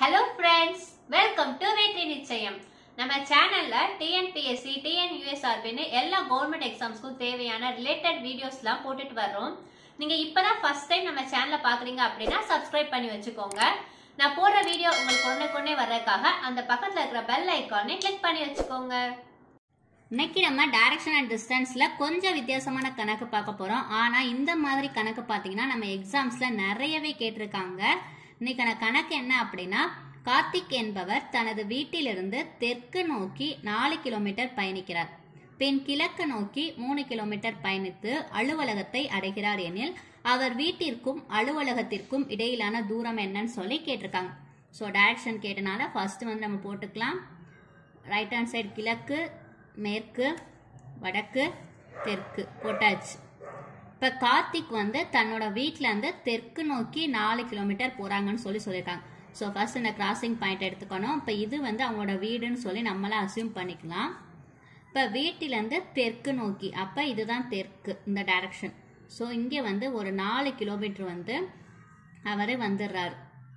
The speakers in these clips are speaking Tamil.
ஹலோ ஃப்ரெண்ட்ஸ் வெல்கம் டு வெற்றி நிச்சயம் நம்ம சேனல்ல டிஎன்பிஎஸ்சி டிஎன்யூஎஸ்ஆர்பின்னு எல்லா கவர்மெண்ட் எக்ஸாம்ஸ்க்கும் தேவையான ரிலேட்டட் வீடியோஸ்லாம் போட்டுட்டு வர்றோம் நீங்க இப்பதான் ஃபர்ஸ்ட் டைம் நம்ம சேனலை பாக்குறீங்க அப்படின்னா சப்ஸ்கிரைப் பண்ணி வச்சுக்கோங்க நான் போடுற வீடியோ உங்களுக்கு கொண்டே கொண்டே வர்றதுக்காக அந்த பக்கத்துல இருக்கிற பெல் ஐக்கானை கிளிக் பண்ணி வச்சுக்கோங்க இன்னைக்கு நம்ம டைரக்ஷன் அண்ட் டிஸ்டன்ஸ்ல கொஞ்சம் வித்தியாசமான கணக்கு பார்க்க போறோம் ஆனா இந்த மாதிரி கணக்கு பார்த்தீங்கன்னா நம்ம எக்ஸாம்ஸ்ல நிறையவே கேட்டிருக்காங்க இன்னைக்கான கணக்கு என்ன அப்படின்னா கார்த்திக் என்பவர் தனது வீட்டிலிருந்து தெற்கு நோக்கி நாலு கிலோமீட்டர் பயணிக்கிறார் பின் கிழக்கு நோக்கி மூணு கிலோமீட்டர் பயணித்து அலுவலகத்தை அடைகிறார் எனில் அவர் வீட்டிற்கும் அலுவலகத்திற்கும் இடையிலான தூரம் என்னன்னு சொல்லி கேட்டிருக்காங்க ஸோ டைரக்ஷன் கேட்டனால ஃபர்ஸ்ட் வந்து நம்ம போட்டுக்கலாம் ரைட் ஹேண்ட் சைடு கிழக்கு மேற்கு வடக்கு தெற்கு போட்டாச்சு இப்போ கார்த்திக் வந்து தன்னோட வீட்டில் இருந்து தெற்கு நோக்கி நாலு கிலோமீட்டர் போகிறாங்கன்னு சொல்லி சொல்லியிருக்காங்க ஸோ ஃபர்ஸ்ட் இந்த கிராசிங் பாயிண்ட் எடுத்துக்கணும் இப்போ இது வந்து அவங்களோட வீடுன்னு சொல்லி நம்மள அசியூம் பண்ணிக்கலாம் இப்போ வீட்டிலேருந்து தெற்கு நோக்கி அப்போ இதுதான் தெற்கு இந்த டைரக்ஷன் ஸோ இங்கே வந்து ஒரு நாலு கிலோமீட்டர் வந்து அவர் வந்துடுறாரு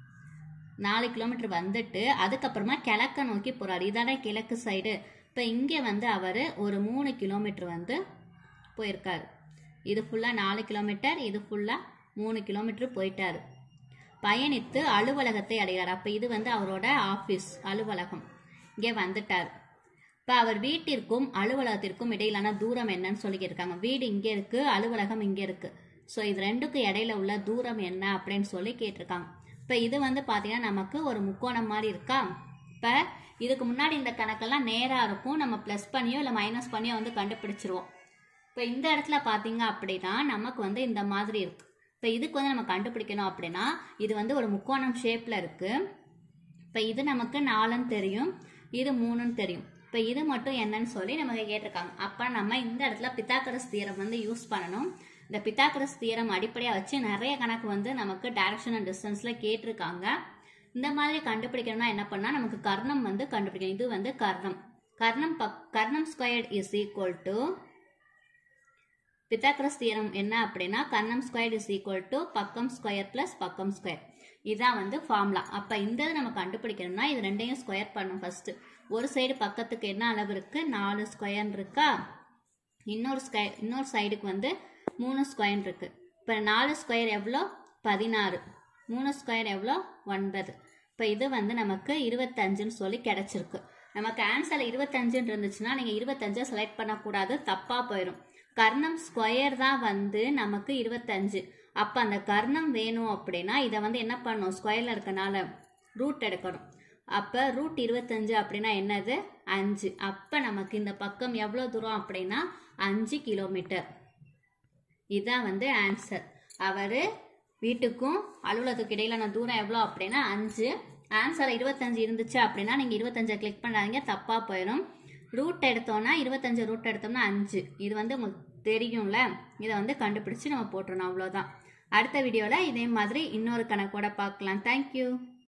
நாலு கிலோமீட்டர் வந்துட்டு அதுக்கப்புறமா கிழக்க நோக்கி போறாரு இதான கிழக்கு சைடு இப்போ இங்கே வந்து அவர் ஒரு மூணு கிலோமீட்டர் வந்து போயிருக்காரு இது ஃபுல்லாக நாலு கிலோமீட்டர் இது ஃபுல்லாக மூணு கிலோமீட்டர் போயிட்டாரு பயணித்து அலுவலகத்தை அடைகிறார் அப்போ இது வந்து அவரோட ஆஃபீஸ் அலுவலகம் இங்கே வந்துட்டார் இப்போ அவர் வீட்டிற்கும் அலுவலகத்திற்கும் இடையிலான தூரம் என்னன்னு சொல்லி கேட்டிருக்காங்க வீடு இங்கே இருக்கு அலுவலகம் இங்கே இருக்கு ஸோ இது ரெண்டுக்கும் இடையில உள்ள தூரம் என்ன அப்படின்னு சொல்லி கேட்டிருக்காங்க இப்போ இது வந்து பார்த்தீங்கன்னா நமக்கு ஒரு முக்கோணம் மாதிரி இருக்கா இப்போ இதுக்கு முன்னாடி இந்த கணக்கெல்லாம் நேராக இருக்கும் நம்ம ப்ளஸ் பண்ணியோ இல்லை மைனஸ் பண்ணியோ வந்து கண்டுபிடிச்சிருவோம் இப்போ இந்த இடத்துல பார்த்தீங்க அப்படின்னா நமக்கு வந்து இந்த மாதிரி இருக்கு இப்போ இதுக்கு வந்து நம்ம கண்டுபிடிக்கணும் அப்படின்னா இது வந்து ஒரு முக்கோணம் ஷேப்பில் இருக்கு இப்போ இது நமக்கு நாலுன்னு தெரியும் இது மூணுன்னு தெரியும் இப்போ இது மட்டும் என்னன்னு சொல்லி நமக்கு கேட்டிருக்காங்க அப்போ நம்ம இந்த இடத்துல பித்தாக்கரஸ் தீரம் வந்து யூஸ் பண்ணணும் இந்த பித்தாக்கரஸ் தீரம் அடிப்படையாக வச்சு நிறைய கணக்கு வந்து நமக்கு டைரக்ஷன் அண்ட் டிஸ்டன்ஸில் கேட்டிருக்காங்க இந்த மாதிரி கண்டுபிடிக்கணும்னா என்ன பண்ணால் நமக்கு கர்ணம் வந்து கண்டுபிடிக்கணும் இது வந்து கர்ணம் கர்ணம் பக் கர்ணம் squared is equal to Pythagoras theorem என்ன அப்படின்னா கர்ணம் ஸ்கொயர் இஸ் ஈக்குவல் டு பக்கம் ஸ்கொயர் பிளஸ் பக்கம் ஸ்கொயர் இதான் வந்து ஃபார்முலா அப்போ இந்த இது நம்ம கண்டுபிடிக்கணும்னா இது ரெண்டையும் ஸ்கொயர் பண்ணணும் ஃபர்ஸ்ட் ஒரு சைடு பக்கத்துக்கு என்ன அளவு இருக்கு நாலு ஸ்கொயர் இருக்கா இன்னொரு ஸ்கொயர் இன்னொரு சைடுக்கு வந்து மூணு ஸ்கொயர் இருக்கு இப்போ நாலு ஸ்கொயர் எவ்வளோ பதினாறு மூணு ஸ்கொயர் எவ்வளோ ஒன்பது இப்போ இது வந்து நமக்கு இருபத்தஞ்சுன்னு சொல்லி கிடைச்சிருக்கு நமக்கு ஆன்சர் இருபத்தஞ்சுன்னு இருந்துச்சுன்னா நீங்கள் இருபத்தஞ்சை செலக்ட் பண்ணக்கூடாது தப்பாக போயிடும் கர்ணம் ஸ்கொயர் தான் வந்து நமக்கு இருபத்தஞ்சு அப்போ அந்த கர்ணம் வேணும் அப்படின்னா இதை வந்து என்ன பண்ணணும் ஸ்கொயரில் இருக்கனால ரூட் எடுக்கணும் அப்போ ரூட் இருபத்தஞ்சு அப்படின்னா என்னது அஞ்சு அப்போ நமக்கு இந்த பக்கம் எவ்வளோ தூரம் அப்படின்னா அஞ்சு கிலோமீட்டர் இதுதான் வந்து ஆன்சர் அவர் வீட்டுக்கும் அலுவலகத்துக்கு இடையிலான தூரம் எவ்வளோ அப்படின்னா அஞ்சு ஆன்சர் இருபத்தஞ்சு இருந்துச்சு அப்படின்னா நீங்கள் இருபத்தஞ்சை கிளிக் பண்ணாதீங்க தப்பாக போயிடும் ரூட் எடுத்தோம்னா இருபத்தஞ்சு ரூட் எடுத்தோம்னா அஞ்சு இது வந்து உங்களுக்கு தெரியும்ல இதை வந்து கண்டுபிடிச்சு நம்ம போட்டுருணும் அவ்வளோதான் அடுத்த வீடியோவில் இதே மாதிரி இன்னொரு கணக்கோட பார்க்கலாம் தேங்க்யூ